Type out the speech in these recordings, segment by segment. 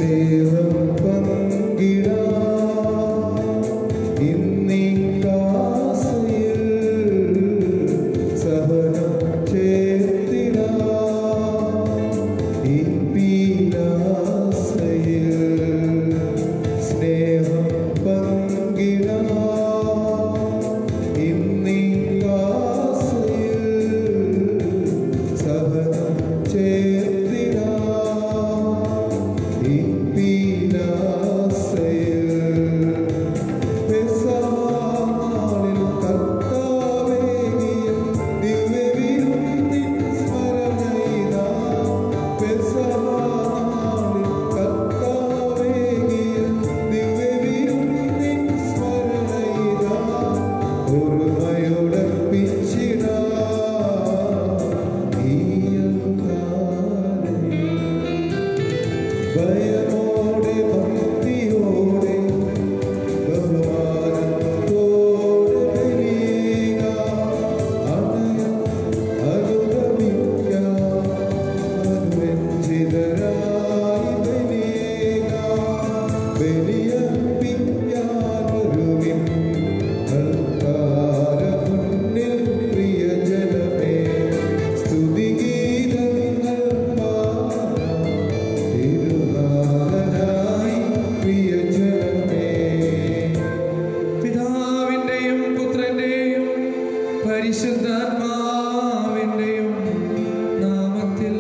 സ്നേഹം പങ്കിടാം ഇന്നീ കാസയിൽ സഹനം ചേർത്തിടാം ഈ പീലാസയിൽ സ്നേഹം പങ്കിടാം ഇന്നീ കാസയിൽ സഹനം ചേർത്തിടാം ഈ പീലാസയിൽ പെസഹാനാളിൽ കർത്താവേകിയ ദിവ്യവിരുന്നിൻ സ്മരണയിതാ. പെസഹാനാളിൽ കർത്താവേകിയ ദിവ്യവിരുന്നിൻ സ്മരണയിതാ. ഒരുമയോടർപ്പിച്ചിടാം ഈ അന്താരം. ഭയമോടെ ഭക്തിയോടെ ബഹുമാനത്തോടെ ബലിയേകാം. അണയാം, അനുഗമിക്കാം, അനുരഞ്ജിതരായി ബലിയേകാം. ബലിയർപ്പിക്കാൻ വരുവിൻ. അൽത്താരമുന്നിൽ പ്രിയജനമേ, സ്തുതിഗീതങ്ങൾ പാടാം. തിരുനാഥനായി പ്രിയജനമേ പിതാവിന്റെയും പുത്രന്റെയും പരിശുദ്ധാത്മാവിന്റെയും നാമത്തിൽ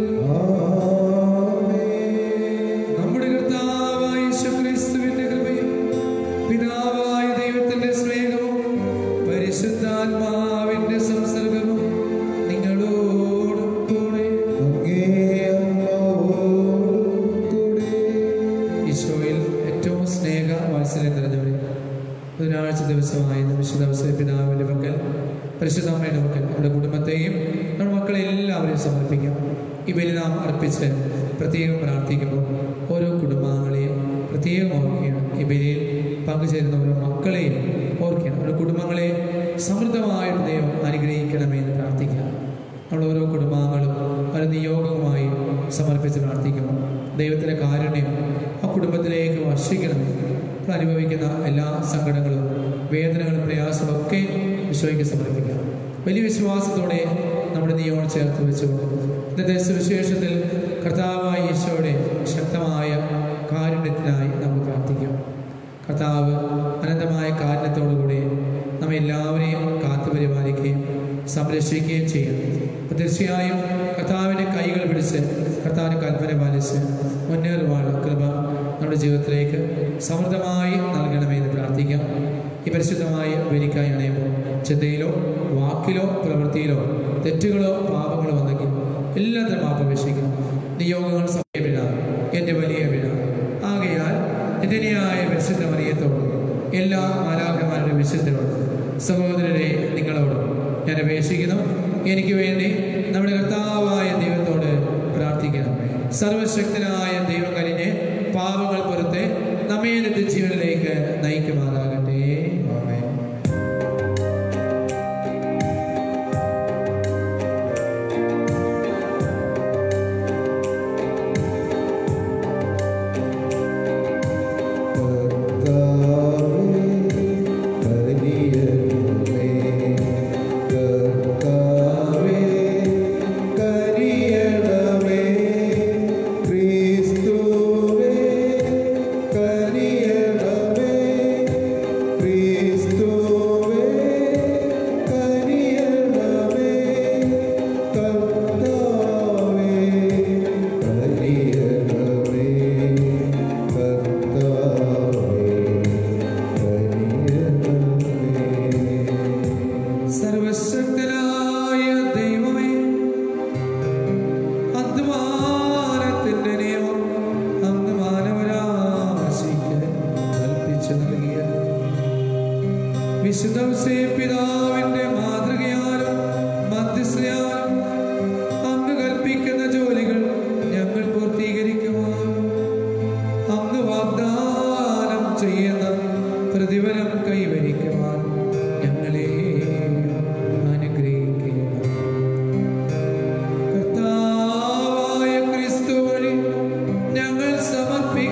നമ്മുടെ കർത്താവായ യേശുക്രിസ്തുവിന്റെ കൃപയും പിതാവായ ദൈവത്തിന്റെ സ്നേഹവും പരിശുദ്ധാത്മാവിന്റെ സംസർഗവും നിങ്ങളോടും കൂടെ ഈശോയിൽ ഏറ്റവും സ്നേഹ വാത്സല്യം നിറഞ്ഞവരെ ബുധനാഴ്ച ദിവസമായ ഇന്ന് വിശുദ്ധ അവസര പിതാവിൻ്റെ പക്കൽ പരിശുദ്ധമ്മയുടെ പക്കൽ നമ്മുടെ കുടുംബത്തെയും നമ്മുടെ മക്കളെ എല്ലാവരെയും സമർപ്പിക്കാം ഈ ബലി നാം അർപ്പിച്ച് പ്രത്യേകം പ്രാർത്ഥിക്കുമ്പോൾ ഓരോ കുടുംബാംഗങ്ങളെയും പ്രത്യേകം ഓർക്കുകയാണ് ഈ ബലിയിൽ പങ്കുചേരുന്ന ഓരോ മക്കളെയും ഓർക്കുകയാണ് ഓരോ കുടുംബങ്ങളെ സമൃദ്ധമായിട്ട് ദൈവം അനുഗ്രഹിക്കണമേ എന്ന് പ്രാർത്ഥിക്കുക നമ്മൾ ഓരോ കുടുംബാംഗങ്ങളും ഒരു നിയോഗവുമായി സമർപ്പിച്ച് പ്രാർത്ഥിക്കുമ്പോൾ ദൈവത്തിൻ്റെ കാരുണ്യം ആ കുടുംബത്തിലേക്ക് വർഷിക്കണമേ നമ്മൾ അനുഭവിക്കുന്ന എല്ലാ സങ്കടങ്ങളും വേദനകളും പ്രയാസങ്ങളും ഒക്കെ ഈശോയ്ക്ക് സമർപ്പിക്കാം വലിയ വിശ്വാസത്തോടെ നമ്മുടെ നിയോഗം ചേർത്ത് വെച്ചുകൊണ്ട് ഇന്നത്തെ സുവിശേഷത്തിൽ കർത്താവായ ഈശോയുടെ ശക്തമായ കാരുണ്യത്തിനായി നമുക്ക് പ്രാർത്ഥിക്കാം കർത്താവ് അനന്തമായ കാരുണ്യത്തോടുകൂടി നമ്മെ എല്ലാവരെയും കാത്തു പരിപാലിക്കുകയും സംരക്ഷിക്കുകയും ചെയ്യും അപ്പോൾ തീർച്ചയായും കർത്താവിൻ്റെ കൈകൾ പിടിച്ച് കർത്താവിൻ്റെ കൽപ്പന പാലിച്ച് മുന്നേറുവാനുള്ള കൃപ നമ്മുടെ ജീവിതത്തിലേക്ക് സമൃദ്ധമായി നൽകണമേ എന്ന് പ്രാർത്ഥിക്കാം ഈ പരിശുദ്ധമായ ബലിക്കായി അണയുമ്പോൾ ചിന്തയിലോ വാക്കിലോ പ്രവൃത്തിയിലോ തെറ്റുകളോ പാപങ്ങളോ വന്നെങ്കിൽ എല്ലാത്തിനും മാപ്പപേക്ഷിക്കണം നിയോഗങ്ങൾ സമയമില്ല എൻ്റെ വലിയ വിട ആകയാൽ നിതനിയായ പരിശുദ്ധ മറിയത്തോടും എല്ലാ മാലാഖമാരുടെ വിശുദ്ധരോടും സഹോദരരെ നിങ്ങളോടും ഞാൻ അപേക്ഷിക്കുന്നു എനിക്ക് വേണ്ടി നമ്മുടെ കർത്താവായ ദൈവത്തോട് പ്രാർത്ഥിക്കണം സർവശക്തനായ ദൈവം കഴിഞ്ഞ് പാപങ്ങൾ പുറത്തെ നമ്മെ നിത്യജീവനിലേക്ക് നയിക്കുമാറാകട്ടെ ആമേൻ സർവശക്തനായ ദൈവമേ അധ്വാനത്തിന്റെ നിയമം അങ്ങ് മാനവരാശിക്ക് കൽപ്പിച്ചു നൽകിയ വിശുദ്ധ പിതാവിന്റെ മാതൃകയാലും മധ്യസ്ഥയാലും അങ്ങ് കൽപ്പിക്കുന്ന ജോലികൾ ഞങ്ങൾ പൂർത്തീകരിക്കുവാൻ അങ്ങ് വാഗ്ദാനം ചെയ്യുന്ന പ്രതിഫലം കൈവരിക്കുവാൻ ഞങ്ങളെ അനുഗ്രഹിക്കണം കർത്താവായ ക്രിസ്തു വഴി ഞങ്ങൾ സമർപ്പിക്കുന്ന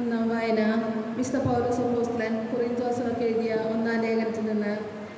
ഒന്നാം വായന മിസ്റ്റർ പൗലോസ് ഹോസ്റ്റലൻ കുറിന്തോസർക്ക് എഴുതിയ ഒന്നാം ലേഖനത്തിൽ നിന്ന്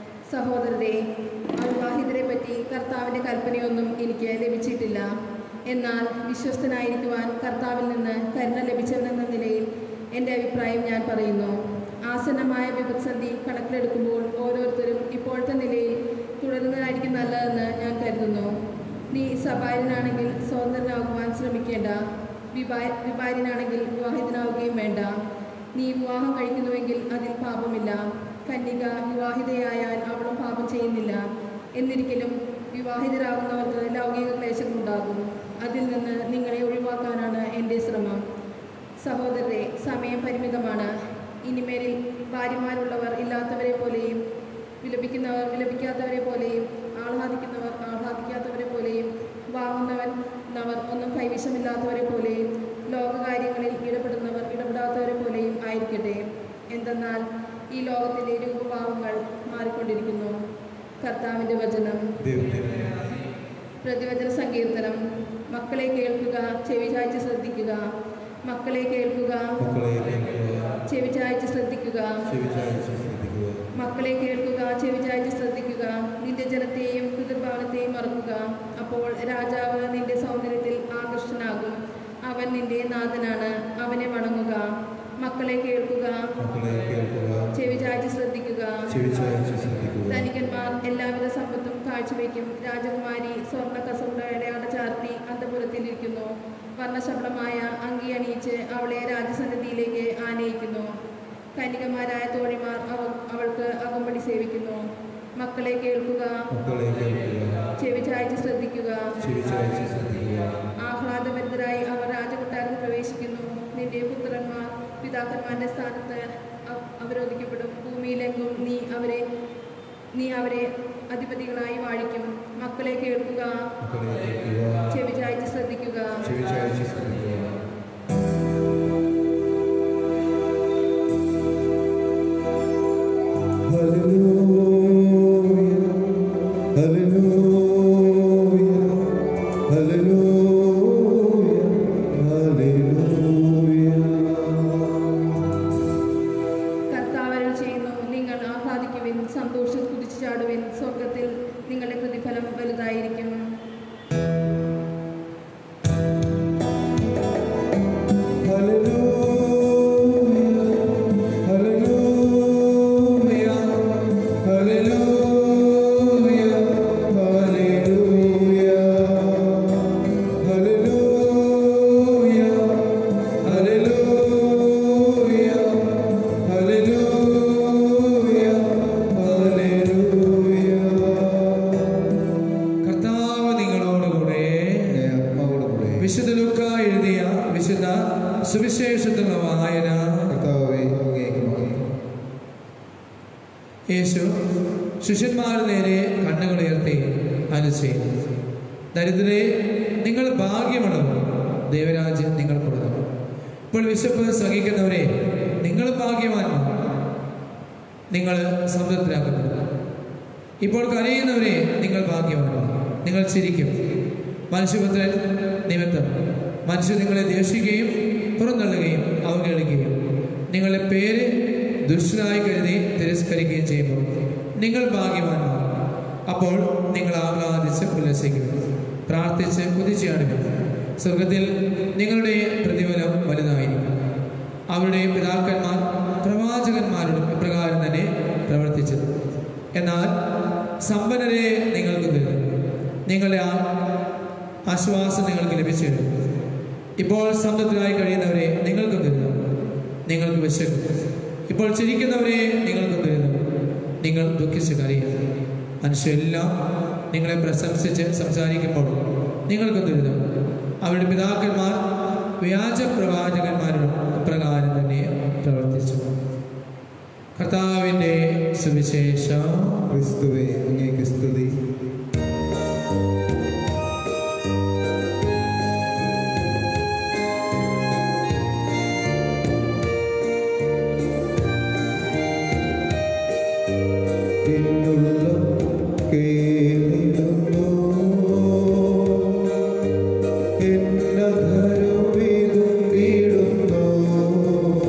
സഹോദരരെ അവിവാഹിതരെ പറ്റി കർത്താവിൻ്റെ കൽപ്പനയൊന്നും എനിക്ക് ലഭിച്ചിട്ടില്ല എന്നാൽ വിശ്വസ്തനായിരിക്കുവാൻ കർത്താവിൽ നിന്ന് കരുണ ലഭിച്ചവനെന്ന നിലയിൽ എൻ്റെ അഭിപ്രായം ഞാൻ പറയുന്നു ആസന്നമായ വിപത്സന്ധി കണക്കിലെടുക്കുമ്പോൾ ഓരോരുത്തരും ഇപ്പോഴത്തെ നിലയിൽ തുടരുന്നതായിരിക്കും നല്ലതെന്ന് ഞാൻ കരുതുന്നു നീ സഭാര്യനാണെങ്കിൽ സ്വതന്ത്രനാകുവാൻ ശ്രമിക്കേണ്ട വിഭാ വിഭാര്യനാണെങ്കിൽ വിവാഹിതനാവുകയും വേണ്ട നീ വിവാഹം കഴിക്കുന്നുവെങ്കിൽ അതിൽ പാപമില്ല കന്യക വിവാഹിതയായാൽ അവളും പാപം ചെയ്യുന്നില്ല എന്നിരിക്കലും വിവാഹിതരാകുന്നവർക്ക് ലൗകിക ക്ലേശങ്ങളുണ്ടാകും അതിൽ നിന്ന് നിങ്ങളെ ഒഴിവാക്കാനാണ് എൻ്റെ ശ്രമം സഹോദരരെ സമയം പരിമിതമാണ് ഇനിമേലിൽ ഭാര്യമാരുള്ളവർ ഇല്ലാത്തവരെ പോലെയും വിലപിക്കുന്നവർ വിലപിക്കാത്തവരെ പോലെയും ആഹ്ലാദിക്കുന്നവർ ആഹ്ലാദിക്കാത്തവരെ പോലെയും വാങ്ങുന്നവൻ നവർ ഒന്നും കൈവശമില്ലാത്തവരെ പോലെയും ലോകകാര്യങ്ങളിൽ ഇടപെടുന്നവർ ഇടപെടാത്തവരെ പോലെയും ആയിരിക്കട്ടെ എന്തെന്നാൽ ഈ ലോകത്തിലെ രൂപഭാവങ്ങൾ മാറിക്കൊണ്ടിരിക്കുന്നു കർത്താവിൻ്റെ വചനം ദൈവത്തിന് പ്രതിവചന സങ്കീർത്തനം മക്കളെ കേൾക്കുക ചെവി ചായ്ച്ച് ശ്രദ്ധിക്കുക മക്കളെ കേൾക്കുക മക്കളെ കേൾക്കുക ചെവി ചായ്ച്ച് ശ്രദ്ധിക്കുക ചെവിചാരിച്ച് ശ്രദ്ധിക്കുക മക്കളെ കേൾക്കുക ചെവി ചായ്ച്ച് ശ്രദ്ധിക്കുക നിന്റെ ജനത്തെയും പിതൃഭവനത്തെയും മറക്കുക അപ്പോൾ രാജാവ് നിന്റെ സൗന്ദര്യത്തിൽ ആകർഷ്ടനാകും അവൻ നിന്റെ നാഥനാണ് അവനെ വണങ്ങുക മക്കളെ കേൾക്കുക മക്കളെ കേൾക്കുക ചെവി ചായ്ച്ച് ശ്രദ്ധിക്കുക ചെവിചാരിച്ച് ശ്രദ്ധിക്കുക ധനികന്മാർ എല്ലാവിധ സമ്പത്തും കാഴ്ചവെക്കും രാജകുമാരി സ്വർണ്ണ കസവുടെ അടചാർത്തി അന്തപുരത്തിലിരിക്കുന്നു വർണ്ണശബളമായ അങ്കി അണിയിച്ച് അവളെ രാജസന്നിധിയിലേക്ക് ആനയിക്കുന്നു കന്യകമാരായ തോഴിമാർ അവ അവൾക്ക് അകമ്പടി സേവിക്കുന്നു മക്കളെ കേൾക്കുക മക്കളെ കേൾക്കുക ചെവി ചായ്ച്ച് ശ്രദ്ധിക്കുക ചെവിചാരിച്ച് ശ്രദ്ധിക്കുക ആഹ്ലാദഭരിതരായി അവർ രാജകൊട്ടാരത്തിൽ പ്രവേശിക്കുന്നു നിന്റെ പുത്രന്മാർ പിതാക്കന്മാരുടെ സ്ഥാനത്ത് അവ- അവരോധിക്കപ്പെടും ഭൂമിയിലെങ്കും നീ അവരെ നീ അവരെ അധിപതികളായി വാഴിക്കും മക്കളെ കേൾക്കുക മക്കളെ കേൾക്കുക ചെവി ചായ്ച്ച് ശ്രദ്ധിക്കുക ചെവിചാരിച്ച് ശ്രദ്ധിക്കുക കർത്താവരുൾ ചെയ്യുന്നു നിങ്ങൾ ആഹ്ലാദിക്കുവിൻ സന്തോഷം കുതിച്ചു ചാടുവിൻ സ്വർഗത്തിൽ നിങ്ങളുടെ പ്രതിഫലം വലുതായിരിക്കും കർത്താവ് നിങ്ങളോടുകൂടെ വിശുദ്ധ ലൂക്ക എഴുതിയ വിശുദ്ധ സുവിശേഷത്തിലുള്ള വായന യേശു ശിഷ്യന്മാരുടെ നേരെ കണ്ണുകൾ ഉയർത്തി അനുസരിച്ചു ദരിദ്രരെ നിങ്ങൾ ഭാഗ്യമുള്ളവർ ദൈവരാജ്യം നിങ്ങൾക്കുള്ളത് ഇപ്പോൾ വിശപ്പ് സഹിക്കുന്നവരെ നിങ്ങൾ ഭാഗ്യവാന്മാർ നിങ്ങൾ സംതൃപ്തരാക്കപ്പെടുക ഇപ്പോൾ കരയുന്നവരെ നിങ്ങൾ ഭാഗ്യവാന്മാർ നിങ്ങൾ ചിരിക്കും മനുഷ്യപുത്രൻ നിമിത്തം മനുഷ്യർ നിങ്ങളെ ദേഷിക്കുകയും പുറന്തള്ളുകയും അവഗണിക്കുകയും നിങ്ങളുടെ പേര് ദുഷ്ടനായി കരുതി തിരസ്കരിക്കുകയും ചെയ്യുമ്പോൾ നിങ്ങൾ ഭാഗ്യവാന്മാർ അപ്പോൾ നിങ്ങൾ ആഹ്ലാദിച്ച് ഉല്ലസിക്കും പ്രാർത്ഥിച്ച് കുതിച്ചാടുക സ്വർഗത്തിൽ നിങ്ങളുടെ പ്രതിഫലം വലുതായിരിക്കും അവരുടെ പിതാക്കന്മാർ പ്രവാചകന്മാരോടും ഇപ്രകാരം തന്നെ പ്രവർത്തിച്ചത് എന്നാൽ സമ്പന്നരെ നിങ്ങൾക്ക് തരും നിങ്ങളുടെ ആ ആശ്വാസം നിങ്ങൾക്ക് ലഭിച്ചു കഴിഞ്ഞു. ഇപ്പോൾ സമ്പത്തിലായി കഴിയുന്നവരെ നിങ്ങൾക്കും തരുന്നു നിങ്ങൾക്ക് വിശക്കും ഇപ്പോൾ ചിരിക്കുന്നവരെ നിങ്ങൾക്കും തരുന്നു നിങ്ങൾ ദുഃഖിച്ച് കരയുന്നു മനുഷ്യരെല്ലാം നിങ്ങളെ പ്രശംസിച്ച് സംസാരിക്കുമ്പോൾ നിങ്ങൾക്കും തരുന്നു അവരുടെ പിതാക്കന്മാർ വ്യാജ പ്രവാചകന്മാരോടും ഇപ്രകാരം തന്നെ പ്രവർത്തിച്ചു കർത്താവിൻ്റെ സുവിശേഷം ക്രിസ്തുവേ അങ്ങേക്ക് സ്തുതി എന്നുള്ളം കേളിടുന്നു എന്നധരം വീടുന്നു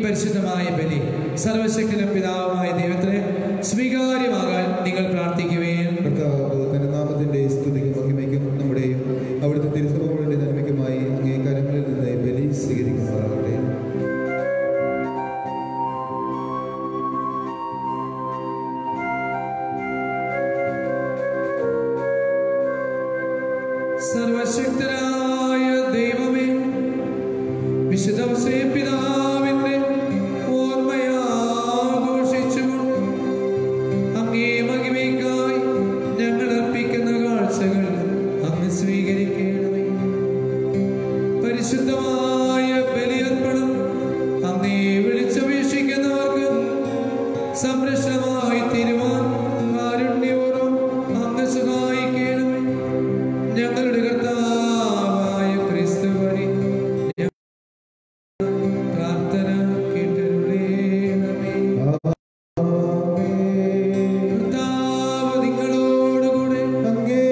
പരിശുദ്ധമായ ബലി സർവശക്തനും പിതാവുമായ ദൈവത്തിന് സ്വീകാര്യമാകാൻ നിങ്ങൾ പ്രാർത്ഥിക്കുകയും കർത്താവ് തന്റെ നാമത്തിന്റെ സ്തുതിക്കും മഹിമയ്ക്കും നമ്മുടെയും അവിടുത്തെ തിരുസഭകളുടെ നന്മയ്ക്കുമായി അംഗീകാരങ്ങളിൽ നിന്ന് ബലി സ്വീകരിക്കുമാറാകട്ടെ സർവശക്തനായ ദൈവമേ വിശുദ്ധ പിതാവിന്റെ ഓർമ്മയാഘോഷിച്ചുകൊണ്ട് അങ്ങേ മഹിമയ്ക്കായി ഞങ്ങൾ അർപ്പിക്കുന്ന കാഴ്ചകൾ അങ്ങ് സ്വീകരിക്കണമേ പരിശുദ്ധമായ ബലിയർപ്പണം അങ്ങേ വിളിച്ചപേക്ഷിക്കുന്നവർക്ക് സംരക്ഷണമായി തീരുവാൻ കാരുണ്യപൂർവ്വം അങ്ങ് സഹായിക്കണമേ ഞങ്ങളുടെ കർത്താവായ ക്രിസ്തു വഴി ഞങ്ങൾ പ്രാർത്ഥന കേട്ടരുളേണമേ കർത്താവ് നിങ്ങളോടുകൂടെ അങ്ങേ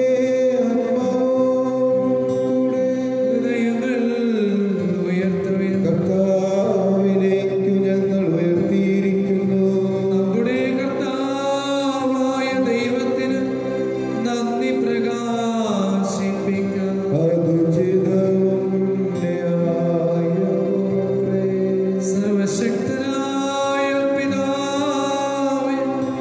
ആത്മാവോടുകൂടെ ഹൃദയങ്ങൾ ഉയർത്തുവിൻ കർത്താവിലേക്കു ഞങ്ങൾ ഉയർത്തിയിരിക്കുന്നു നമ്മുടെ കർത്താവായ ദൈവത്തിന് നന്ദി പ്രകാശിപ്പിക്കാം അതുചിതവും ന്യായവുമത്രേ. സർവശക്തനായ പിതാവേ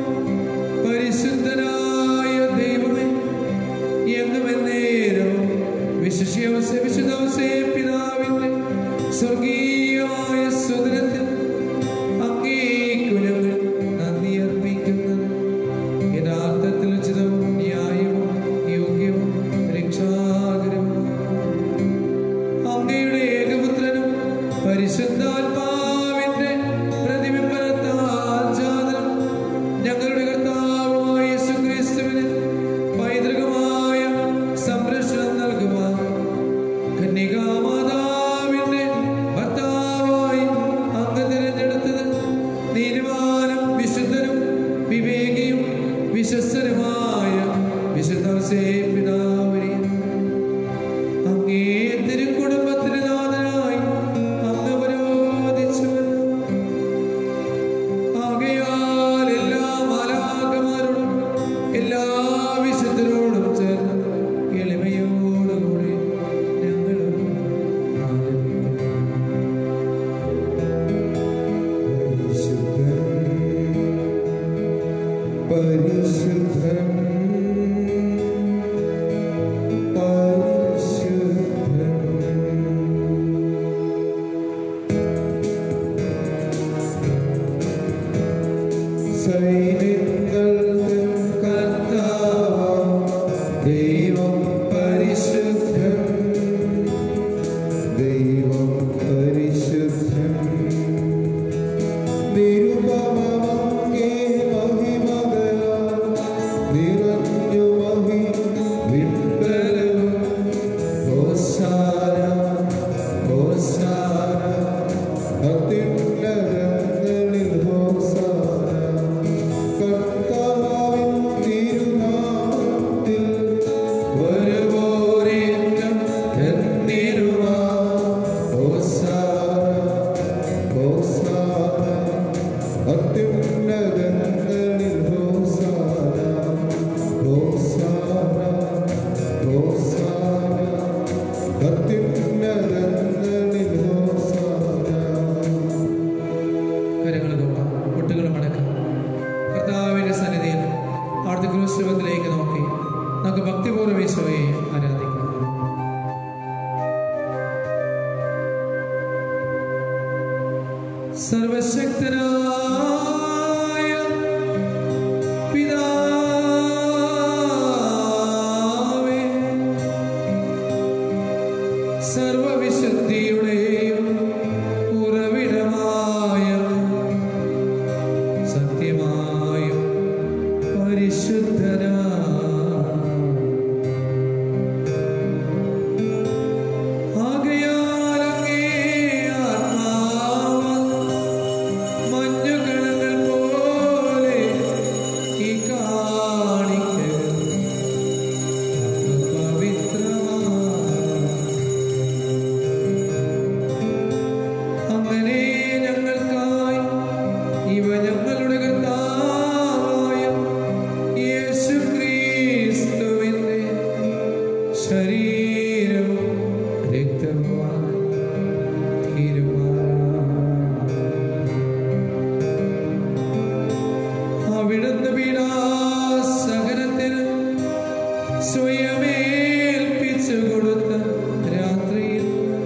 പരിശുദ്ധനായ ദൈവമേ എന്നും എന്നേരവും വിശുഷ്യ വിശുദ്ധവസേ പിതാവിന്റെ സ്വർഗീയമായ സുദരത്തിൽ അങ്ങേക്കു ഞങ്ങൾ നന്ദി അർപ്പിക്കുന്നു യഥാർത്ഥത്തിൽ ഉചിതവും ന്യായവും യോഗ്യവും രക്ഷാകരവും അങ്ങയുടെ ഏകപുത്രനും പരിശുദ്ധാത്മാവിന്റെ പ്രതിബിംബനത്താൽ ജാതനും ഞങ്ങളുടെ കർത്താവുമായ യേശുക്രിസ്തുവിന് പൈതൃകമായ സംരക്ഷണം നൽകുവാൻ കന്യകാമാതാവിന്റെ ഭർത്താവായി അങ്ങ് തിരഞ്ഞെടുത്തത് നീതിമാനും വിശുദ്ധനും വിവേകിയും വിശ്വസ്തനുമായ വിശുദ്ധ പിതാവിനെ അങ്ങേ തിരുക്കുടുംബത്തിന് നാഥനായി അങ്ങ് പ്രരോധിച്ചുവല്ലോ. ആകയാൽ എല്ലാ മാലാഖമാരോടും എല്ലാ വിശുദ്ധരോടും ചേർന്ന് എളിമയോടുകൂടി ഞങ്ങളും ആലപിക്കുന്നു. പരിശുദ്ധൻ പരിശുദ്ധൻ പരിശുദ്ധൻ സൈന്യങ്ങൾ കർത്താവാം ദൈവം പരിശുദ്ധൻ ദൈവം പരിശുദ്ധൻ നിരുപമമങ്ങേ മഹിമകളാൽ നിറഞ്ഞു മഹി വിണ്ടലവും ഹോസാന ഹോസാന അത്യുന്നതങ്ങളിൽ ഹോസാന കർത്താവിൻ തിരുനാമത്തിൽ വരുവോരേറ്റം എന്നിരുവാ ഹോസാന ഹോസാന അത്യുന്നതങ്ങളിൽ ഹോസാന ഹോസാന ഹോസാന അത്യുന്നതങ്ങളിൽ ഹോസാന കരങ്ങൾ നോക്കാം മുട്ടുകളും അടക്കാം കർത്താവിന്റെ സന്നിധിയിൽ അവിടുത്തെ ക്രൂശ്രമത്തിലേക്ക് നോക്കി നമുക്ക് ഭക്തിപൂർവ്വം ഈശോയെ ആരാധിക്കാം സർവശക്തനായ പിതാവേ സർവവിശുദ്ധിയുടെയും ഉറവിടമായ സത്യമായും പരിശുദ്ധനാ ആകയാൽ അങ്ങേ ആത്മാവ് മഞ്ഞുകണങ്ങൾ പോലെ ഈ കാണിക്കൽ പവിത്രമാണ് ശരീരവും രക്തവുമായി തീരുമാനം അവിടുന്ന് പീഡാസഹനത്തിന് സ്വയമേൽപ്പിച്ചു കൊടുത്ത രാത്രിയിൽ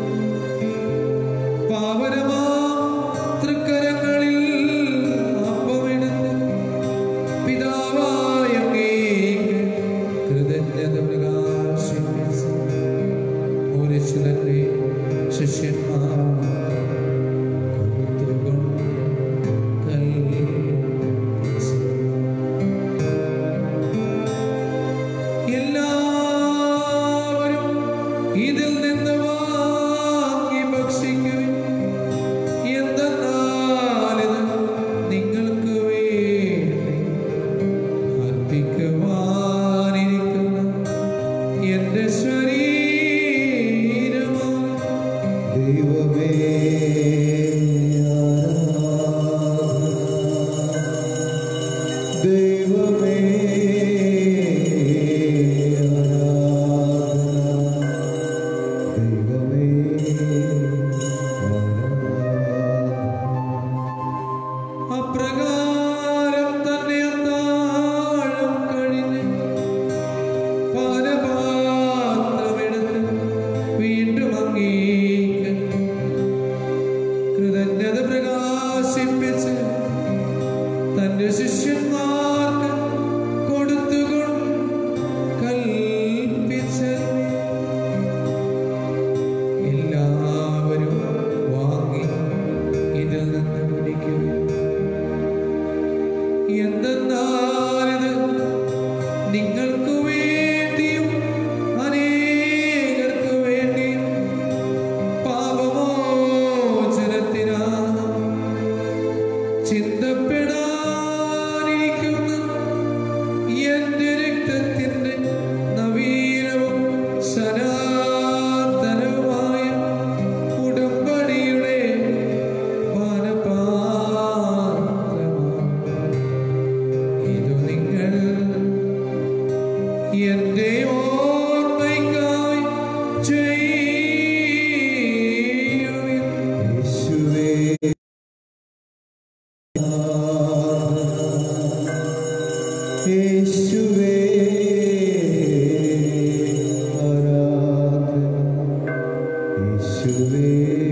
പാവനമാ തൃക്കരങ്ങളിൽ അപ്പമെടുത്ത് പിതാവായ അങ്ങേക്ക് കൃതജ്ഞത പ്രകാശിപ്പിച്ചു മുറിച്ചു തന്നെ ശിഷ്യന്മാർ കൊടുത്തുകൊണ്ട് കൽപ്പിച്ചു. എല്ലാവരും ഇതിൽ നിന്ന് വാങ്ങി ഭക്ഷിക്കുവിൻ എന്തെന്നാൽ ഇത് നിങ്ങൾക്ക് വേണ്ടി അർപ്പിക്കുവാനിരിക്കുന്ന എന്റെ ശരീരമാണ് ദൈവമേ ദൈവമേ ദൈവമേ അപ്രകാരം തന്നെ അത്താഴം കഴിഞ്ഞ് പാനപാത്രമെടുത്ത് വീണ്ടും അങ്ങേക്ക് കൃതജ്ഞത പ്രകാശിപ്പിച്ച് തന്റെ ശിഷ്യന്മാർക്ക് കൊടുത്തുകൊണ്ട് കൽപ്പിച്ചത് എല്ലാവരും വാങ്ങി ഇതിൽ നിന്ന് കുടിക്കുക എന്തെന്നാലിത് നിങ്ങൾക്ക് വേണ്ടിയും അനേകർക്ക് വേണ്ടിയും പാപമോചനത്തിനാ ചിന്തപ്പെടാനിരിക്കുന്ന എന്റെ രക്തത്തിന്റെ നവീനവും സനാതനവുമായ ഉടമ്പടിയുടെ പാനപാത്രമാണ് ഇതു നിങ്ങൾ എന്റെ ഓർമ്മയ്ക്കായി ചെയ്യുവിൻ യേശുവേ യേശുവേ ആരാധന യേശുവേ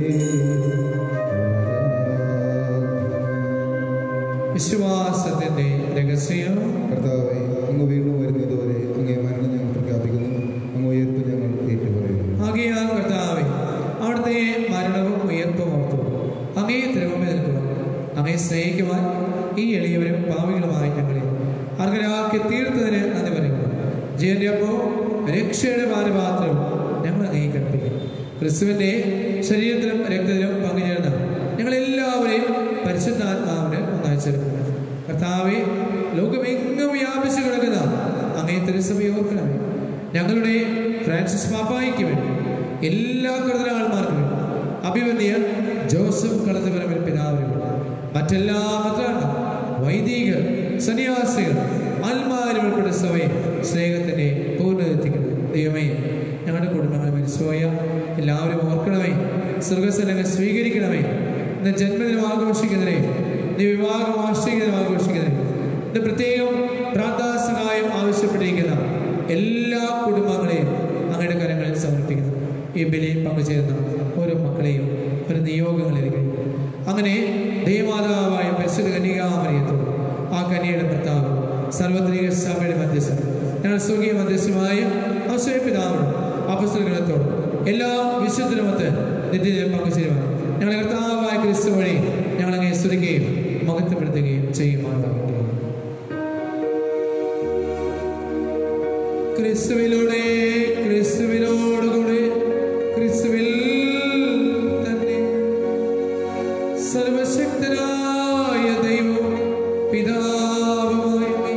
വിശ്വാസത്തിന്റെ രഹസ്യം കർത്താവെ അങ്ങ് വീണ്ടും വരുന്നതുവരെ അങ്ങേ മരണം ഞങ്ങൾ പ്രഖ്യാപിക്കുന്നു അങ്ങ് ഉയർപ്പ് ഞങ്ങൾ ഏറ്റുപറയുന്നു ആകയാൽ കർത്താവെ അവിടുത്തെ മരണവും ഉയർപ്പും ഓർത്തു അങ്ങേ തിരുവമ്പ നിൽക്കുവാൻ അങ്ങേ സ്നേഹിക്കുവാൻ ഈ എളിയവരും പാവികളുമായി ഞങ്ങളെ അർഹരാക്കി തീർത്തതിന് നന്ദി പറയുന്നു ജീവന്റെ അപ്പവും രക്ഷയുടെ പാനപാത്രവും ഞങ്ങൾ അങ്ങേ കൽപ്പിക്കും ക്രിസ്തുവിന്റെ ശരീരത്തിലും രക്തത്തിലും പങ്കുചേർന്ന ഞങ്ങളെല്ലാവരെയും പരിശുദ്ധാത്മാവിന് ഒന്നായി ചേർക്കുന്നു കർത്താവെ ലോകമെങ്ങും വ്യാപിച്ചു കിടക്കുന്ന അങ്ങേ തിരുസഭയെ ഓർക്കണമേ ഞങ്ങളുടെ ഫ്രാൻസിസ് പാപ്പായിക്ക് വേണ്ടി എല്ലാ കർദിനാൾമാർക്കും വേണ്ടി അഭിമന്യ ജോസഫ് കളത്തുപരമിൽ പിതാവിന് വേണ്ടി മറ്റെല്ലാ മന്ത്രാണ് വൈദികർ സന്യാസികൾ ആത്മാരും ഉൾപ്പെട്ട സഭയെ സ്നേഹത്തിന്റെ പൂർണ്ണതെത്തിക്കണം ദൈവമേ ഞങ്ങളുടെ കുടുംബങ്ങളെ മരിച്ചുപോയ എല്ലാവരും ഓർക്കണമേ സ്വർഗസ്ഥലങ്ങൾ സ്വീകരിക്കണമേ ഇന്ന് ജന്മദിനം ആഘോഷിക്കുന്നതിനെ ഇന്ന് വിവാഹം വാർഷികദിനം ആഘോഷിക്കുന്നതിനെ ഇന്ന് പ്രത്യേകം പ്രാർത്ഥനാ സഹായം ആവശ്യപ്പെട്ടിരിക്കുന്ന എല്ലാ കുടുംബങ്ങളെയും അങ്ങയുടെ കരങ്ങളിൽ സമർപ്പിക്കുന്നു ഈ ബലിയിൽ പങ്കുചേരുന്ന ഓരോ മക്കളെയും ഒരു നിയോഗങ്ങളിലേക്ക് അങ്ങനെ ദൈവമാതാവായ പരിശുദ്ധ കന്യകാമറിയത്തോട് ആ കന്യയുടെ ഭർത്താവ് സർവത്രിക സഭയുടെ മധ്യസ്ഥൻ ഞങ്ങൾ സ്വർഗീയ മധ്യസ്ഥമായ അവസര പിതാവിനും അപസ്തലത്തോടും എല്ലാ വിശുദ്ധനുമൊത്ത് നിത്യത്തിൽ പങ്കുചേരുവാൻ ഞങ്ങളെ കർത്താവായ ക്രിസ്തു വഴി ഞങ്ങളങ്ങെ സ്തുതിക്കുകയും മഹത്വപ്പെടുത്തുകയും ചെയ്യുമാറാകട്ടെ ക്രിസ്തുവിലൂടെ ക്രിസ്തുവിനോടുകൂടെ ക്രിസ്തുവിൽ തന്നെ സർവശക്തനായ ദൈവം പിതാവുമായി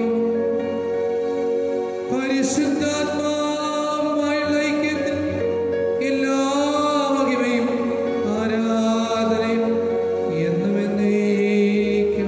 പരിശുദ്ധാത്മാവുമായുള്ള ഐക്യത്തിൽ എല്ലാ മഹിമയും ആരാധനയും എന്നും എന്നേക്കും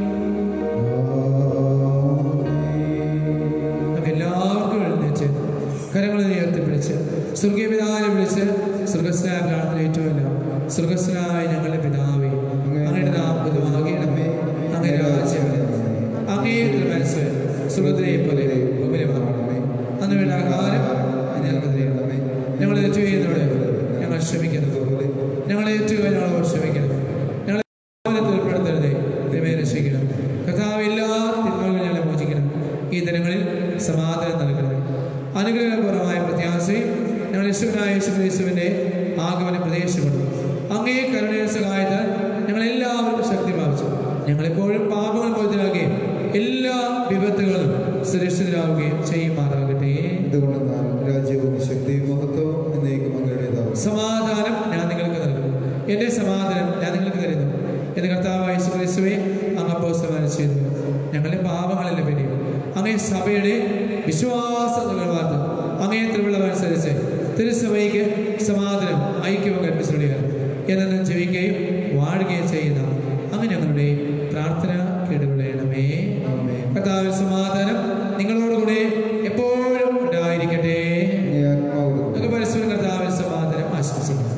നമുക്ക് എല്ലാവർക്കും എഴുന്നേറ്റ് കരങ്ങളിൽ ഉയർത്തിപ്പിടിച്ച് സ്വർഗീയ പിതാവിനെ വിളിച്ച് സ്വർഗസ്നായ പ്രാർത്ഥന ഏറ്റുമല്ല സ്വർഗസ്നായ ഞങ്ങളുടെ പിതാവേ അങ്ങയുടെ നാമം ആകണമേ അങ്ങേ രാജ്യം വരണമേ. അങ്ങേ മനസ്സ് സുഖത്തിനെ പോലെ ഉപരിമാറണമേ അന്ന് വേണ്ട ആഹാരം ഞങ്ങൾക്ക് തരണമേ ഞങ്ങൾ ഏറ്റു ചെയ്യുന്നവരെ ഞങ്ങൾ ക്ഷമിക്കുന്നത് പോലെ ഞങ്ങൾ ഏറ്റു ഞങ്ങളോട് ക്ഷമിക്കണം ഞങ്ങളെ പാപത്തിൽ ഉൾപ്പെടുത്തരുതേ തിന്മയെ രക്ഷിക്കണം കർത്താവ് എല്ലാ തിന്മകളും ഞങ്ങളെ മോചിക്കണം ഈ ദിനങ്ങളിൽ സമാധാനം നൽകണമേ അനുഗ്രഹപരമായ പ്രത്യാശയും ഞങ്ങൾ യേശുവിനായ യേശുക്രിസ്തുവിന്റെ ആഗമന പ്രദേശപ്പെടുന്നു അങ്ങേ കരുണയുടെ സഹായത്താൽ ഞങ്ങളെല്ലാവരും ശക്തി പ്രാപിച്ചു ഞങ്ങളെപ്പോഴും പാപങ്ങൾ മോചിതരാകുകയും എല്ലാ വിപത്തുകളും സുരക്ഷിതരാകുകയും ചെയ്യുമാറാകട്ടെ എന്തുകൊണ്ട് നാം രാജ്യവും ശക്തിയും മഹത്വവും എന്നേക്കും അങ്ങയുടേതാവും സമാധാനം ഞാൻ നിങ്ങൾക്ക് നൽകുന്നു എൻ്റെ സമാധാനം ഞാൻ നിങ്ങൾക്ക് തരുന്നു എൻ്റെ കർത്താവായ യേശുക്രിസ്തുവെ അങ്ങ് അപ്പോസ്തലനം ചെയ്തു ഞങ്ങളുടെ പാപങ്ങളെല്ലാം പിന്നെയും അങ്ങേ സഭയുടെ വിശ്വാസ നിലവാർത്ത അങ്ങേ തിരുവിളവനുസരിച്ച് തിരുസഭയ്ക്ക് സമാധാനം ഐക്യവും കൽപ്പിച്ചുള്ളിയാണ് എന്നും ജീവിക്കുകയും വാഴുകയും ചെയ്യുന്ന അങ്ങ് ഞങ്ങളുടെ പ്രാർത്ഥന കേടുകളയണമേ കർത്താവിൽ സമാധാനം നിങ്ങളോടുകൂടെ എപ്പോഴും ഉണ്ടായിരിക്കട്ടെ അങ്ങേ ആത്മാവ് നമുക്ക് പരസ്പരം കർത്താവിൽ സമാധാനം ആശംസിക്കാം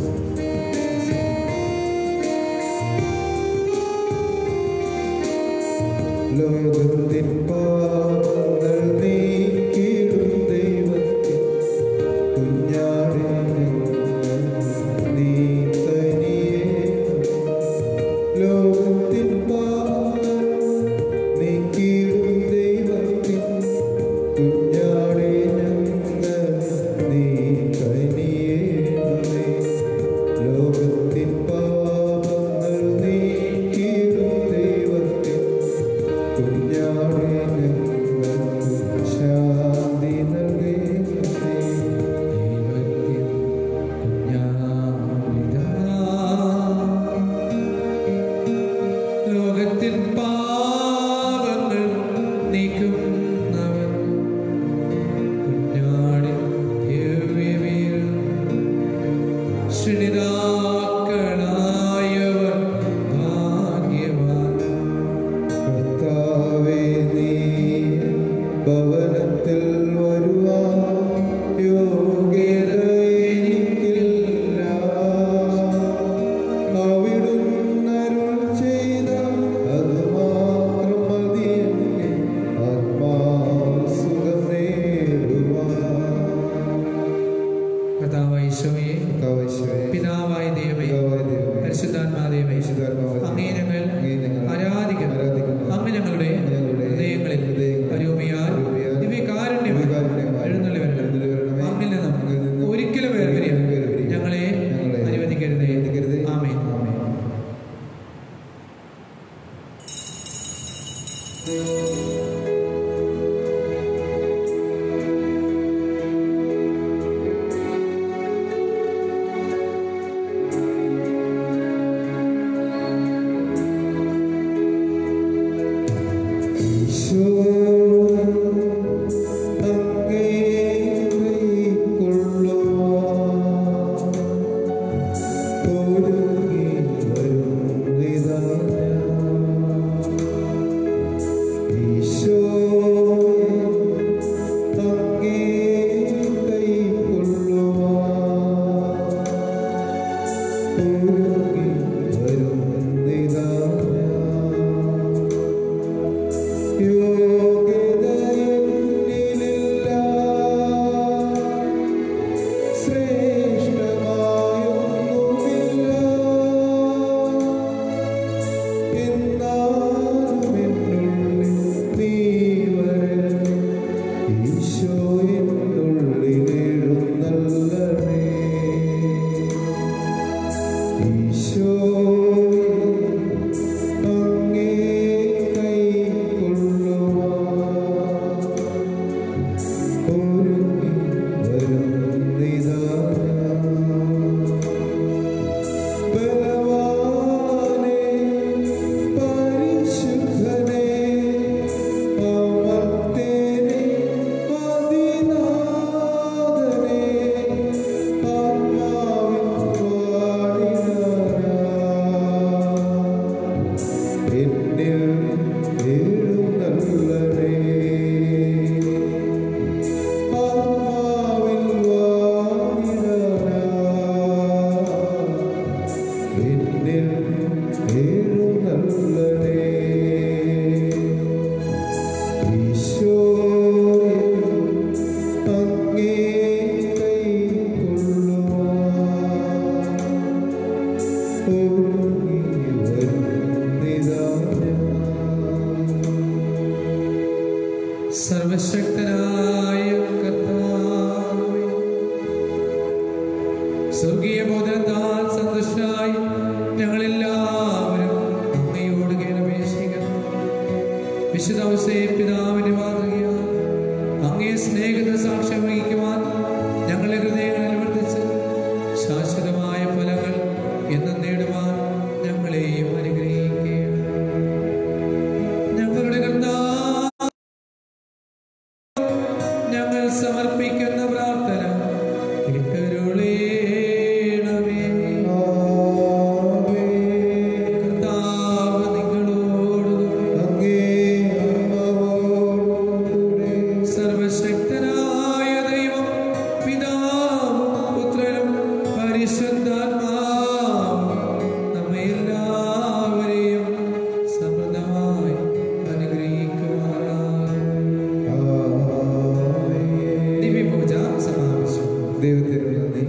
ലോകത്തിൻ പാപങ്ങൾ നീക്കിയിടും ദൈവത്തിൻ കുഞ്ഞാടേ നീ തനിയേ ലോകത്തിൻ പാപങ്ങൾ നീക്കിയിടും ദൈവത്തിൻ കുഞ്ഞാടേ ഞങ്ങൾ നീ തനിയേ ലോകത്തിൻ പാപങ്ങൾ നീക്കിയിടും ദൈവത്തിൻ കുഞ്ഞാടേ ഞങ്ങൾക്ക് ശാന്തി നൽകേണമേ ദൈവത്തിൻ കുഞ്ഞാടിതാ. ലോകത്തിൻ പാപങ്ങൾ നീക്കുന്നവൻ കുഞ്ഞാടിൻ ദിവ്യവീരം ശ്രീനിതാക്കളായവർ ഭാഗ്യവാൻ കർത്താവേ നീ ഭവനത്തിൽ വരുവാൻ യോഗ്യത എനിക്കില്ല അവിടുന്ന് അരുൾ ചെയ്ത അത് മാത്രം മതി എന്നെ ആത്മാസുഖം നേടുവാൻ കർത്താവായ ഈശോയെ കർത്താവേ, പിതാവായ ദൈവമേ പിതാവായ ദൈവമേ, പരിശുദ്ധാത്മാ ദൈവമേ പരിശുദ്ധാത്മാവേ, അങ്ങേ ഞങ്ങൾ അങ്ങേ ഞങ്ങൾ ആരാധിക്കുന്നു ആരാധിക്കുന്നു. അങ്ങ് ഞങ്ങളുടെ ഞങ്ങളുടെ ഹൃദയങ്ങളിൽ ഹൃദയങ്ങളിൽ അരൂപിയാൽ അരൂപിയാൽ ദിവ്യകാരുണ്യം ദിവ്യകാരുണ്യമായി എഴുന്നള്ളി എഴുന്നള്ളി വരണം വരണമേ. അങ്ങിൽ അങ്ങിൽ നിന്നും നിന്നും ഒരിക്കലും വേർപിരിയാൻ വേർപിരിയാൻ ഞങ്ങളെ ഞങ്ങളെ അനുവദിക്കരുതേ അനുവദിക്കരുതേ. ആമേൻ ആമേൻ. യേശുവേ സ്വർഗീയ ബോധത്താൽ സന്തുഷ്ടരായി ഞങ്ങളെല്ലാവരും അങ്ങയോട് കേളപേക്ഷിക്കുന്നു വിശുദ്ധ ഔസേ പിതാവിന്റെ മാതൃകയാൽ അങ്ങേ സ്നേഹത്തെ സാക്ഷ്യം വഹിക്കുവാൻ ഞങ്ങളെ ഹൃദയങ്ങളിൽ വർദ്ധിച്ച് ശാശ്വതമായ ഫലങ്ങൾ എന്നും നേടുവാൻ ഞങ്ങളെയും അനുഗ്രഹിക്കുകയാണ് ഞങ്ങളുടെ കർത്താവ് ഞങ്ങൾ സമർപ്പിക്കുന്ന പ്രാർത്ഥന കേട്ടരുളേണമേ കർത്താവ് നിങ്ങളോടുകൂടി സർവശക്തനായ ദൈവം പിതാവും പുത്രനും പരിശുദ്ധാത്മാവും നമ്മെ എല്ലാവരെയും സമൃദ്ധമായി അനുഗ്രഹിക്കുമാറാകട്ടെ ദിവ്യപൂജ സമാപിച്ചു ദൈവത്തിന് നന്ദി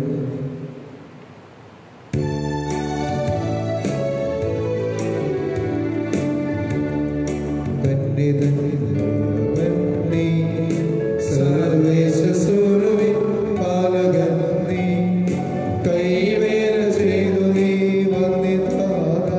തന്നെ തന്നെ സർവേശ സ്വരവി പാലകൻ നീ കൈവേല ചെയ്തു നീ വന്നിതാര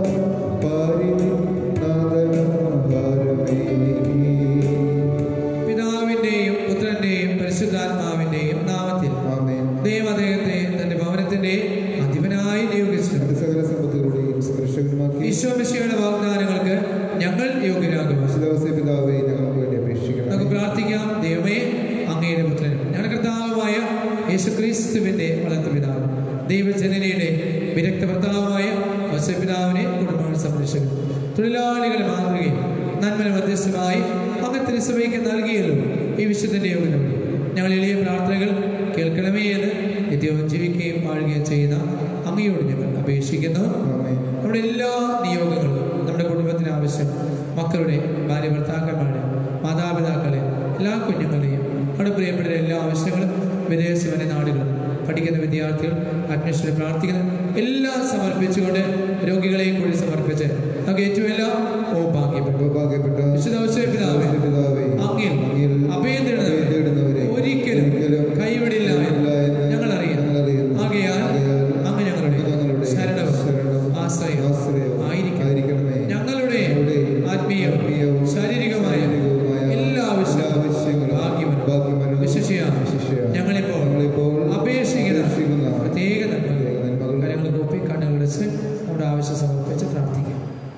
പിതാവിന്റെയും പുത്രന്റെയും പരിശുദ്ധാത്മാവിന്റെയും നാമത്തിൽ ആമേൻ ദൈവം അദ്ദേഹത്തെ തന്റെ ഭവനത്തിന്റെ അധിപനായി നിയോഗിച്ചു അത് സകല സമ്പത്തുകളുടെയും സ്പർശകമാക്കി ഈശോ മിശിയുടെ വാഗ്ദാനങ്ങൾക്ക് ഞങ്ങൾ യോഗ്യരാകുക വിശുദ്ധവസ പിതാവെ ഞങ്ങൾക്ക് വേണ്ടി അപേക്ഷിക്കണം നമുക്ക് പ്രാർത്ഥിക്കാം ദൈവമേ അങ്ങയുടെ പുത്രനും ഞങ്ങളുടെ കർത്താവുമായ യേശുക്രിസ്തുവിന്റെ വളർത്തു പിതാവ് ദൈവജനനയുടെ വിരക്ത ഭർത്താവുമായ വസപിതാവിനെ കുടുംബങ്ങൾ സംരക്ഷിക്കും തൊഴിലാളികളെ മാതൃകയും നന്മന മധ്യസ്ഥമായി അങ്ങ് തിരുസഭയ്ക്ക് നൽകിയല്ലോ ഈ വിശുദ്ധന്റെ യോഗ്യത വഴി ഞങ്ങൾ എളിയ പ്രാർത്ഥനകൾ കേൾക്കണമേ എന്ന് നിത്യവും ജീവിക്കുകയും വാഴുകയും ചെയ്യുന്ന അങ്ങയോട് ഞങ്ങൾ അപേക്ഷിക്കുന്നു ആമേൻ നമ്മുടെ എല്ലാ നിയോഗങ്ങളും നമ്മുടെ കുടുംബത്തിന് ആവശ്യം മക്കളുടെ ഭാര്യ ഭർത്താക്കന്മാരുടെ മാതാപിതാക്കളെ എല്ലാ കുഞ്ഞുങ്ങളെയും നമ്മുടെ പ്രിയപ്പെട്ട എല്ലാ ആവശ്യങ്ങളും വിദേശവന നാടുകളും പഠിക്കുന്ന വിദ്യാർത്ഥികൾ അഡ്മിഷന് പ്രാർത്ഥിക്കുന്ന എല്ലാം സമർപ്പിച്ചുകൊണ്ട് രോഗികളെയും കൂടി സമർപ്പിച്ച് നമുക്ക് ഏറ്റവും എല്ലാം ഓ ഭാഗ്യപ്പെട്ടു ഭാഗ്യപ്പെട്ട വിശുദ്ധ ഔഷധ പിതാവേ, പിതാവേ അങ്ങിൽ അങ്ങിൽ അഭയം തേടുന്നവരെ അഭയം തേടുന്നവരെ ഒരിക്കലും ഒരിക്കലും കൈവിടില്ല എന്ന് കൈവിടില്ല എന്ന് ഞങ്ങൾ അറിയുന്നു ഞങ്ങൾ അറിയുന്നു. ആകയാൽ ആകയാൽ അങ്ങ് ഞങ്ങളുടെ ഞങ്ങളുടെ ശരണവും ശരണവും ആശ്രയവും ആശ്രയവും ആയിരിക്കണം ആയിരിക്കണമേ. ഞങ്ങളുടെ ഞങ്ങളുടെ ആത്മീയവും ആത്മീയവും ശാരീരികമായ ശാരീരികവുമായ എല്ലാ ആവശ്യങ്ങളും എല്ലാ ആവശ്യങ്ങളും ഭാഗ്യവനും ഭാഗ്യവനും വിശിഷ്യ വിശിഷ്യ ഞങ്ങളിപ്പോൾ ഞങ്ങളിപ്പോൾ അപേക്ഷിക്കുന്ന അപേക്ഷിക്കുന്ന പ്രത്യേക നന്മകൾ പ്രത്യേക നന്മകൾ കാര്യങ്ങൾ കൂപ്പി കണ്ണുകളടച്ച് നമ്മുടെ ആവശ്യം സമർപ്പിച്ച് പ്രാർത്ഥിക്കാം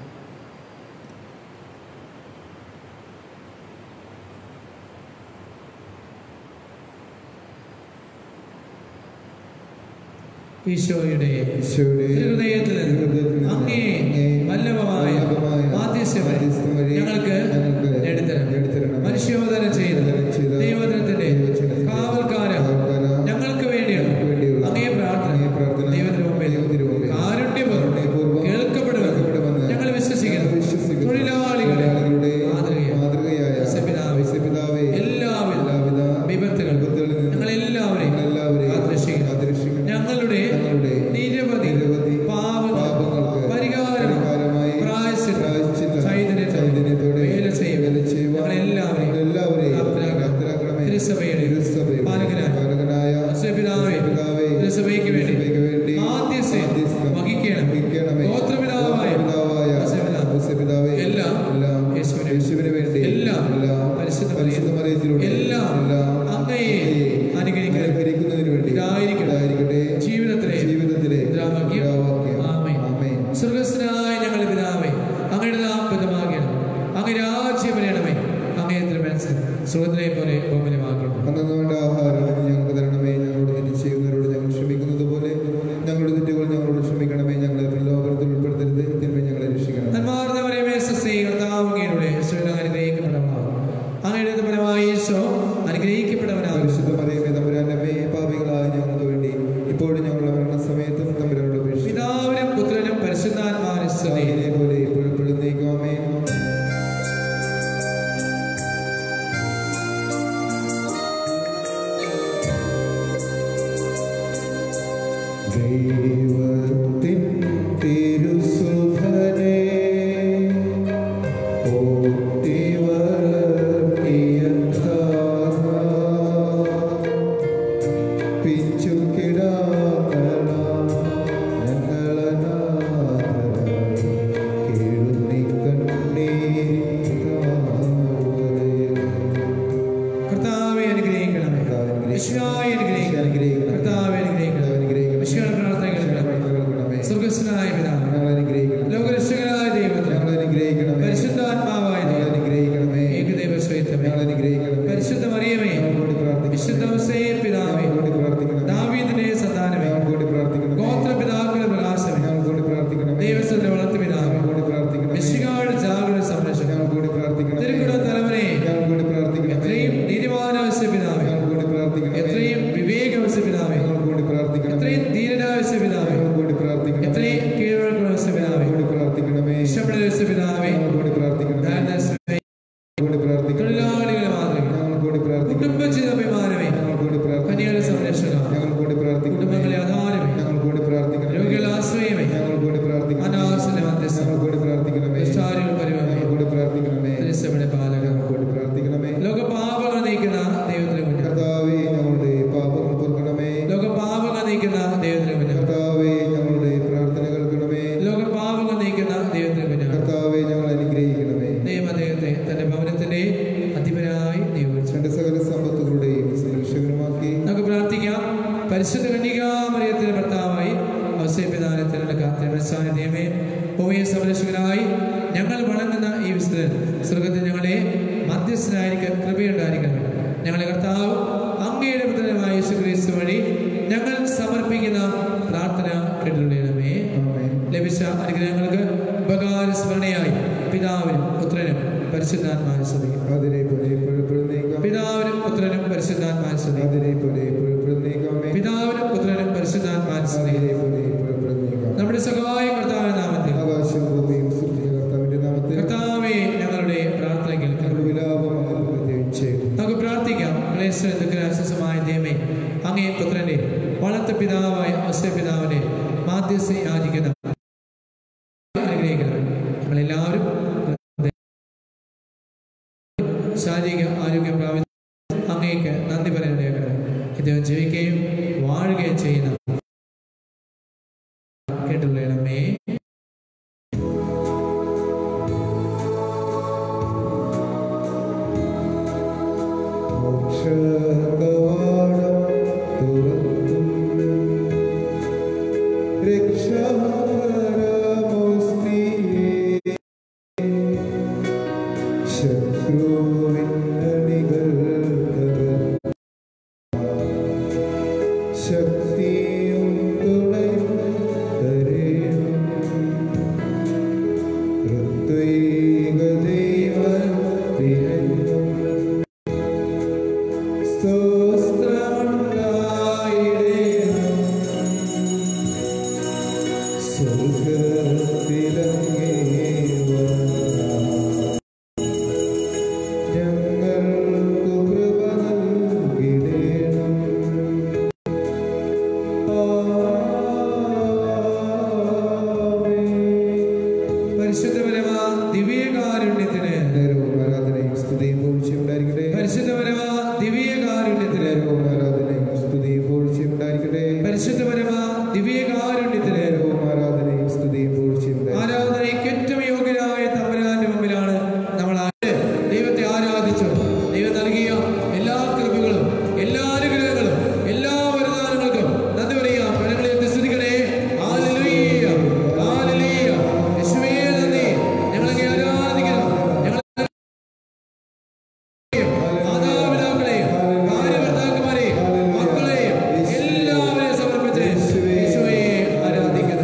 ഈശോയുടെ ഈശോയുടെ ഹൃദയത്തിൽ നിന്ന് ഹൃദയത്തിൽ നിന്ന് അങ്ങേ അങ്ങേ വല്ലഭമായ വല്ലഭമായ മാധ്യസ്ഥം വഴി മാധ്യസ്ഥം വഴി ഞങ്ങൾക്ക് ഞങ്ങൾക്ക് നേടിത്തരണം നേടിത്തരണമേ. മനുഷ്യോധനം ചെയ്ത് മനുഷ്യോധനം ചെയ്ത ദൈവത്തിൻ്റെ ദൈവജനത്തിന്റെ കാവൽക്കാരൻ കാവൽക്കാരൻ ഞങ്ങൾക്ക് വേണ്ടിയുള്ള ഞങ്ങൾക്ക് വേണ്ടിയുള്ള അങ്ങേ പ്രാർത്ഥന അങ്ങേ പ്രാർത്ഥന ദൈവത്തിന് മുമ്പിൽ ദൈവത്തിന് മുമ്പിൽ കാരുണ്യപൂർവ്വം കാരുണ്യപൂർവ്വം കേൾക്കപ്പെടുമെന്ന് കേൾക്കപ്പെടുമെന്ന് ഞങ്ങൾ വിശ്വസിക്കുന്നു ഞങ്ങൾ വിശ്വസിക്കുന്നു. തൊഴിലാളികളെ തൊഴിലാളികളുടെ മാതൃകയായി മാതൃകയായ യേശുപിതാവേ, യേശുപിതാവേ, എല്ലാവിധ എല്ലാവിധ വിപത്തുകൾ വിപത്തുകളിൽ നിന്ന് ഞങ്ങളെല്ലാവരെയും ഞങ്ങളെല്ലാവരെയും കാത്തുരക്ഷിക്കണം. കാത്തുരക്ഷിക്കണം. ഞങ്ങളുടെ ഞങ്ങളുടെ നിരവധി നിരവധി പാപങ്ങൾ പാപങ്ങൾക്ക് പരിഹാരം പരിഹാരമായി പ്രായശ്ചിത്തം പ്രായശ്ചിത്തം ചൈതന്യത്തോടെ ചൈതന്യത്തോടെ വേല ചെയ്യും വേല ചെയ്യുവാൻ ഞങ്ങളെല്ലാവരെയും ഞങ്ങളെല്ലാവരെയും പ്രാപ്തരാക്കണം. പ്രാപ്തരാക്കണമേ. തിരുസഭയുടെ തിരുസഭയുടെ പാലകനായ പാലകനായ യേശുപിതാവേ, യേശുപിതാവേ, തിരുസഭയ്ക്ക് വേണ്ടി തിരുസഭയ്ക്ക് വേണ്ടി ആദ്യസ്ഥം ആദ്യസ്ഥം വഹിക്കണം. വഹിക്കണമേ. ഗോത്രപിതാവായ ഗോത്രപിതാവായ യേശുപിതാവേ, യേശുപിതാവേ, എല്ലാം എല്ലാം യേശുവിന് യേശുവിന് വേണ്ടി എല്ലാം പരിശുദ്ധ പരിശുദ്ധ മറിയത്തിലൂടെ എല്ലാം അങ്ങയെ അനുകരിക്കണം. അനുകരിക്കുന്നതിന് വേണ്ടി ഇതായിരിക്കട്ടെ. ഇതായിരിക്കട്ടെ ജീവിതത്തിലെ ജീവിതത്തിലെ മുദ്രാവാക്യം. മുദ്രാവാക്യം. ആമേൻ. ആമേൻ. സ്വർഗസ്ഥനായ ഞങ്ങളുടെ പിതാവേ അങ്ങയുടെ നാം ബന്ധമാകണം അങ്ങ് രാജ്യം വരണമേ അങ്ങേ തിരുമനസ് സുഹൃത്തിനെ പോലെ ഭൂമിയിലുമാകണം അന്നു വേണ്ട ആഹാരം ഇന്ന് ഞങ്ങൾക്ക് തരണമേ ഞങ്ങളോട് തെറ്റ് ചെയ്യുന്നവരോട് ഞങ്ങൾ ക്ഷമിക്കുന്നത് പോലെ ഞങ്ങളുടെ തെറ്റുകൾ ഞങ്ങളോട് ക്ഷമിക്കണമേ ഞങ്ങളെ പ്രലോഭനത്തിൽ ഉൾപ്പെടുത്തരുത് തിന്മ ഞങ്ങളെ രക്ഷിക്കണം നന്മാർന്നവരെ മേസ്തേ കർത്താവുകയുടെ അനുഗ്രഹിക്കപ്പെടവനാകും അങ്ങയുടെ ഫലമായി ഈശോ അനുഗ്രഹിക്കപ്പെടവനാകും പരിശുദ്ധ മറിയമേ തമ്പുരാന്റെ അമ്മേ പാപികളായ ഞങ്ങൾക്ക് വേണ്ടി ഇപ്പോഴും ഞങ്ങളുടെ മരണസമയത്തും തമ്പുരാനോട് അപേക്ഷിക്കുന്നു പിതാവിനും പുത്രനും പരിശുദ്ധാത്മാവിനും സ്തുതി അതിനെ പോലെ ഇപ്പോഴും പെടുന്നേക്കുവാമേ ദൈവത്തിൻ തിരുസുധനേ ഓട്ടിവളർത്തിയ ധാര പിച്ചുകിടാത്ത കർത്താവെ അനുഗ്രഹിക്കണമേ യേശുവായി അനുഗ്രഹിക്കണമേ കർത്താവെ അനുഗ്രഹിക്കണമേ യേശുവിന്റെ പ്രാർത്ഥന കേൾക്കണമേ സ്വർഗസ്വനായ പിതാവേ ലോകരക്ഷകനായ ദൈവത്തിന് പരിശുദ്ധാത്മാവായ ദൈവം ഏകദൈവ സ്വയത്തമേ പരിശുദ്ധ മറിയമേ വിശുദ്ധ ഔസേയ പിതാവേ ദാവീദിന്റെ സന്താനമേ ഗോത്ര പിതാക്കളുടെ പ്രകാശമേ ദൈവസ്ഥന്റെ വളർത്തു പിതാവേ മെസ്സികാട് ജാഗ്രത സംരക്ഷണം തിരുക്കുട തലവനെ എത്രയും നീതിമാനാവശ്യ പിതാവേ എത്രയും വിവേകവശ പിതാവേ എത്രയും ധീരനാവശ്യ പിതാവേ എത്രയും കീഴ്വഴക്കുള്ള പിതാവേ ഇഷ്ടപ്പെടുന്ന പിതാവേ ദാരിദ്ര്യ തൊഴിലാളികളെ മാതൃക കുടുംബജീവിത അഭിമാനമേ കന്യകളുടെ സംരക്ഷക കുടുംബങ്ങളെ ആധാരമേ രോഗികളെ ആശ്രയമേ അനാസിന്റെ മധ്യസ്ഥ ദുഷ്ടാരികൾ പരിമമേ തിരുസഭയുടെ പാലക ലോക പാപങ്ങൾ നയിക്കുന്ന ദൈവത്തിന് മുന്നിൽ കർത്താവേ ഞങ്ങളുടെ പാപങ്ങൾ പൊറുക്കണമേ ലോക പാപങ്ങൾ നയിക്കുന്ന ദൈവത്തിന് മുന്നിൽ കർത്താവേ ഞങ്ങളുടെ പ്രാർത്ഥന കേൾക്കണമേ ലോക പാപങ്ങൾ നയിക്കുന്ന ദൈവത്തിന് മുന്നിൽ കർത്താവെ ഞങ്ങൾ അനുഗ്രഹിക്കണമേ ദൈവം അദ്ദേഹത്തെ തന്റെ ഭവനത്തിന്റെ അധിപനായി നിയോഗിച്ചു രണ്ട് സകല സമ്പത്തുകളുടെയും സംരക്ഷകനുമാക്കി നമുക്ക് പ്രാർത്ഥിക്കാം പരിശുദ്ധ കന്യകാമറിയത്തിന്റെ ഭർത്താവായി അവസരപിതാനത്തിനുള്ള കാത്തിരുടെ സാന്നിധ്യമേ ഭൂമിയെ സംരക്ഷകനായി ഞങ്ങൾ വണങ്ങുന്ന ഈ വിശുദ്ധൻ സ്വർഗത്തിൽ ഞങ്ങളെ മധ്യസ്ഥനായിരിക്കാൻ കൃപയുണ്ടായിരിക്കണമേ ഞങ്ങളെ കർത്താവ് അങ്ങയുടെ പുത്രനുമായ യേശു ക്രിസ്തു വഴി ഞങ്ങൾ സമർപ്പിക്കുന്ന പ്രാർത്ഥന കേട്ടുകൊള്ളണമേ ആമേൻ. ലഭിച്ച അനുഗ്രഹങ്ങൾക്ക് ഉപകാരസ്മരണയായി പിതാവിനും പുത്രനും പരിശുദ്ധാത്മാവിനും സ്തുതിക്കും അതിനെ പോലെ എപ്പോഴും നീക്കാം പിതാവിനും പുത്രനും പരിശുദ്ധാത്മാവിനും സ്തുതിക്കും അതിനെ പോലെ എപ്പോഴും നീക്കാമേ പിതാവിനും പുത്രനും പരിശുദ്ധാത്മാവിനും സ്തുതിക്കും അതിനെ പോലെ എപ്പോഴും നീക്കാം നമ്മുടെ സഹായ കർത്താവിന്റെ നാമത്തിൽ ആകാശവും ഭൂമിയും സൃഷ്ടിച്ച കർത്താവിന്റെ നാമത്തിൽ കർത്താവെ ഞങ്ങളുടെ പ്രാർത്ഥന കേൾക്കണം ഞങ്ങളുടെ വിലാപം അങ്ങനെ പ്രത്യേകിച്ച് നമുക്ക് പ്രാർത്ഥിക്കാം ക്ലേശ ദുഃഖരാശ്വാസമായ ദൈവമേ അങ്ങേ പുത്രന്റെ വളർത്ത പിതാവായ അസ്യ പിതാവിനെ മാധ്യസ്ഥ യാചിക്കുന്ന അനുഗ്രഹിക്കണം നമ്മളെല്ലാവരും ശാരീരിക ആരോഗ്യം പ്രാപിച്ച അങ്ങേക്ക് നന്ദി പറയാനിടയാക്കണം ഇദ്ദേഹം ജീവിക്കുകയും വാഴുകയും ചെയ്യുന്ന കേട്ടുള്ളണമേ മോക്ഷകവാടം തുറക്കും രക്ഷാകരമോസ്തിയേ ശത്രുവിന്നണികൾ തകർത്ത ശക്തിയും തുണയും തരേണം ഋത്വൈക ദൈവത്തിനും സ്തോത്രമുണ്ടായിടേണം സ്വർഗത്തിലങ്ങേ വന്നാം ഞങ്ങൾക്കു കൃപ നൽകിടേണം ആമേൻ. പരിശുദ്ധപരമാ ദിവ്യകാരുണ്യത്തിന് നേരവും ആരാധനയും സ്തുതിയും പൂഴ്ചയും ഉണ്ടായിരിക്കട്ടെ പരിശുദ്ധപരമാ ദിവ്യകാരുണ്യത്തിന് നേരവും ആരാധനയും സ്തുതിയും പൂഴ്ചയും ഉണ്ടായിരിക്കട്ടെ പരിശുദ്ധപരമാ ദിവ്യകാരുണ്യത്തിന് നേരവും ആരാധനയും സ്തുതിയും പൂഴ്ചയും ഉണ്ടായിരിക്കട്ടെ ആരാധനയ്ക്ക് ഏറ്റവും യോഗ്യനായ തമ്പുരാന്റെ മുമ്പിലാണ് നമ്മൾ ആര് ദൈവത്തെ ആരാധിച്ചു ദൈവം നൽകിയ എല്ലാ കൃപകളും എല്ലാ അനുഗ്രഹങ്ങളും എല്ലാ വരദാനങ്ങൾക്കും നന്ദി പറയാം പരങ്ങളെ സ്തുതിക്കണേ ഹല്ലേലൂയ ഹല്ലേലൂയ യേശുവേ നന്ദി ഞങ്ങളെ ആരാധിക്കുന്നു ഞങ്ങൾ മാതാപിതാക്കളെയും ഭാര്യഭർത്താക്കന്മാരെയും മക്കളെയും എല്ലാവരെയും സമർപ്പിച്ച് യേശുവയെ ആരാധിക്കുന്നു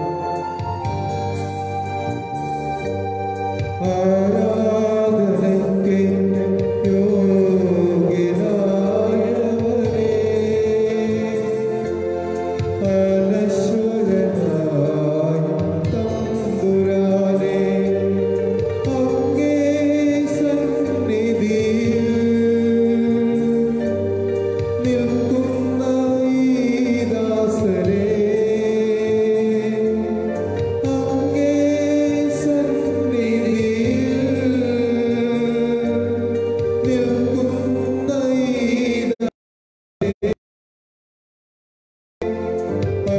ആരാധനയ്ക്ക് യോഗ്യനായവനേ, അനശ്വരനായ തമ്പുരാനേ, അങ്ങേ സന്നിധിയിൽ നിൽക്കുന്ന ഈ ദാസരേ, അങ്ങേ സന്നിധിയിൽ നിൽക്കുന്ന ഈ ദാസരേ,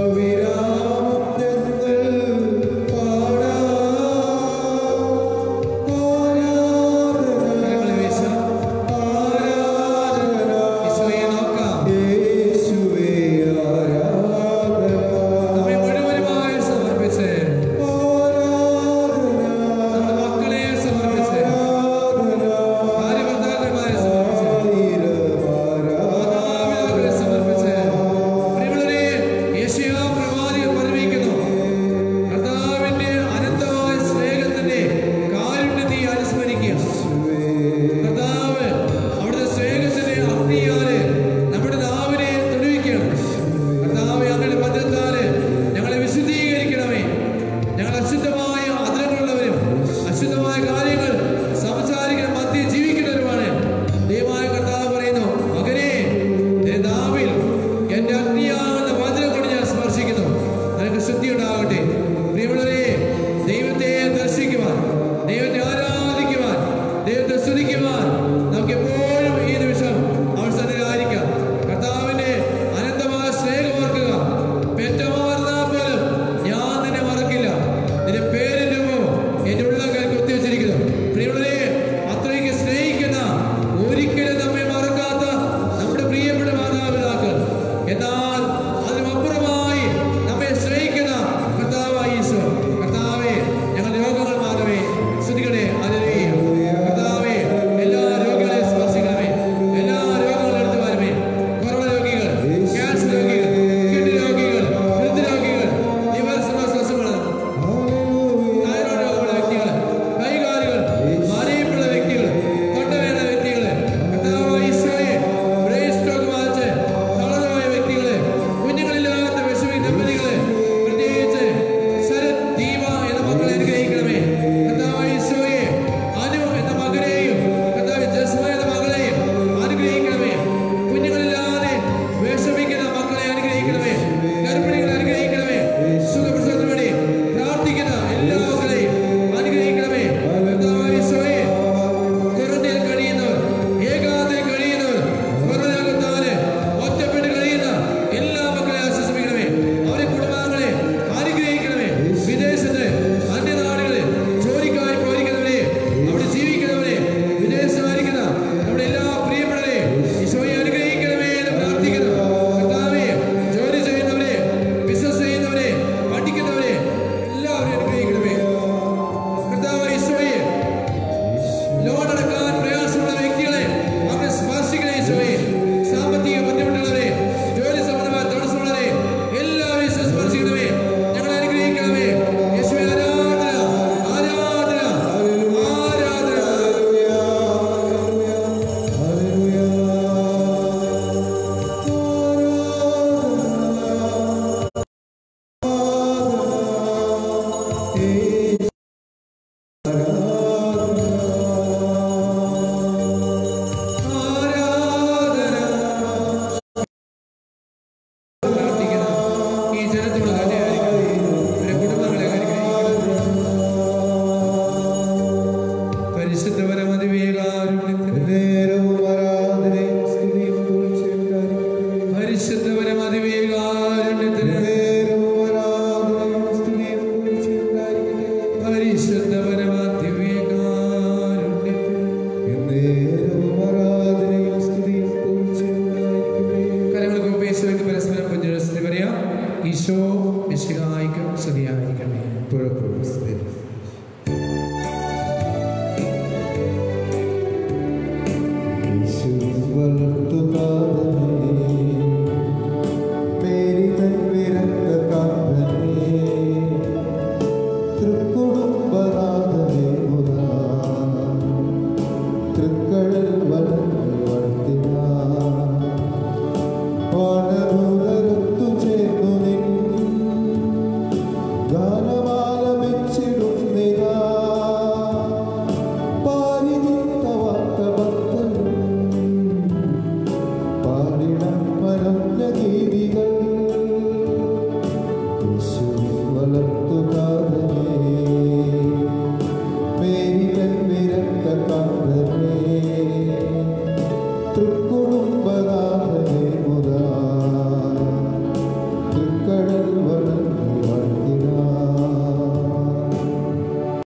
ഈശോ മിശിഹായിക്കും സ്തുതിയായിരിക്കണമേ ഇപ്പോഴെപ്പോഴും സ്ഥിരം